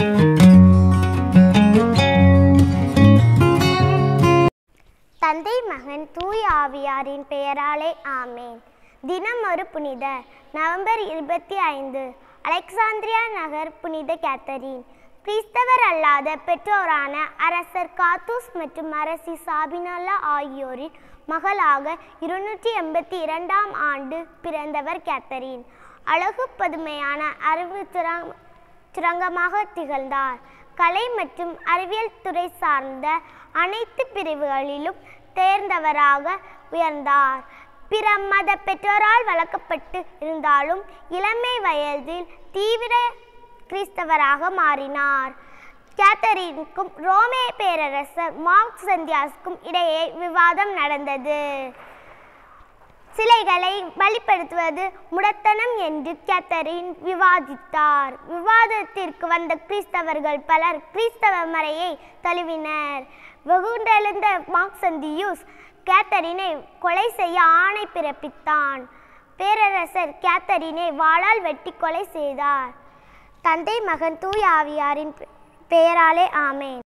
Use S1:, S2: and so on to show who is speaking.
S1: தந்தை மகன் தூய் ஆவியாரின் பெயராலே ஆமேன் தினம் ஒரு புனிதர் நவம்பர் இருபத்தி ஐந்து அலெக்சாந்திரியா நகர் புனித கேத்தரின் கிறிஸ்தவர் அல்லாத பெற்றோரான அரசர் காத்தூஸ் மற்றும் அரசி சாபினல்லா ஆகியோரின் மகளாக இருநூற்றி எண்பத்தி இரண்டாம் ஆண்டு பிறந்தவர் கேத்தரின் அழகு பதுமையான அறிவு திறன் சுரங்கமாக திகழ்ந்தார் கலை மற்றும் அறிவியல் துறை சார்ந்த அனைத்து பிரிவுகளிலும் தேர்ந்தவராக உயர்ந்தார் பிற மத பெற்றோரால் வளர்க்கப்பட்டு இருந்தாலும் இளமை வயதில் தீவிர கிறிஸ்தவராக மாறினார் கேத்தரினுக்கும் ரோமே பேரரசர் மார்க் சந்தியாஸுக்கும் இடையே விவாதம் நடந்தது சிலைகளை பலிப்படுத்துவது முடத்தனம் என்று கேத்தரின் விவாதித்தார் விவாதத்திற்கு வந்த கிறிஸ்தவர்கள் பலர் கிறிஸ்தவ மறையை தழுவினர் வெகுண்டெழுந்த மார்க்சந்தியூஸ் கேத்தரினை கொலை செய்ய ஆணை பிறப்பித்தான் பேரரசர் கேத்தரினை வாளால் வெட்டி கொலை செய்தார் தந்தை மகன் தூய் ஆவியாரின் பெயராலே ஆமேன்